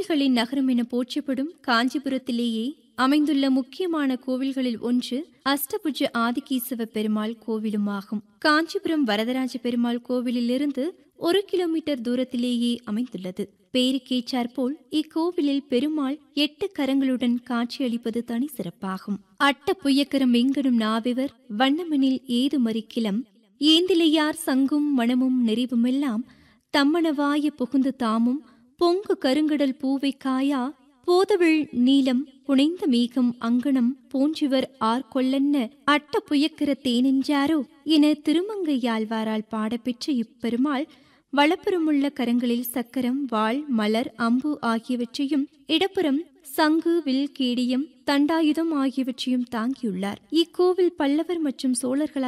கோவில்களின் நகரம் என போற்றப்படும் காஞ்சிபுரத்திலேயே அமைந்துள்ள முக்கியமான கோவில்களில் ஒன்று அஷ்டபுஜ ஆதிகேசவ பெருமாள் கோவிலும் ஆகும் காஞ்சிபுரம் வரதராஜ பெருமாள் கோவிலிலிருந்து ஒரு கிலோமீட்டர் தூரத்திலேயே அமைந்துள்ளது பேருக்கேற்றாற்போல் இக்கோவிலில் பெருமாள் எட்டு கரங்களுடன் காட்சியளிப்பது தனி சிறப்பாகும் அட்ட புயக்கரம் எங்கனும் நாவிவர் வண்ணமனில் ஏது மறிக்கிலம் ஏந்திலையார் சங்கும் மணமும் நெறிவுமெல்லாம் தம்மணவாய புகுந்து தாமும் பொங்கு கருங்கடல் பூவை காயா போதவிழ் நீலம் புனைந்த மேகம் அங்கணம் போன்றிவர் ஆர்கொள்ளன்ன அட்ட புயக்கிற தேனென்றாரோ என திருமங்கையாழ்வாரால் பாடப்பெற்ற இப்பெருமாள் வலப்புறமுள்ள கரங்களில் சக்கரம் வாள் மலர் அம்பு ஆகியவற்றையும் இடப்புறம் சங்கு வில் கேடியம் தண்டாயுதம் ஆகியவற்றையும் தாங்கியுள்ளார் இக்கோவில் பல்லவர் மற்றும் சோழர்களால்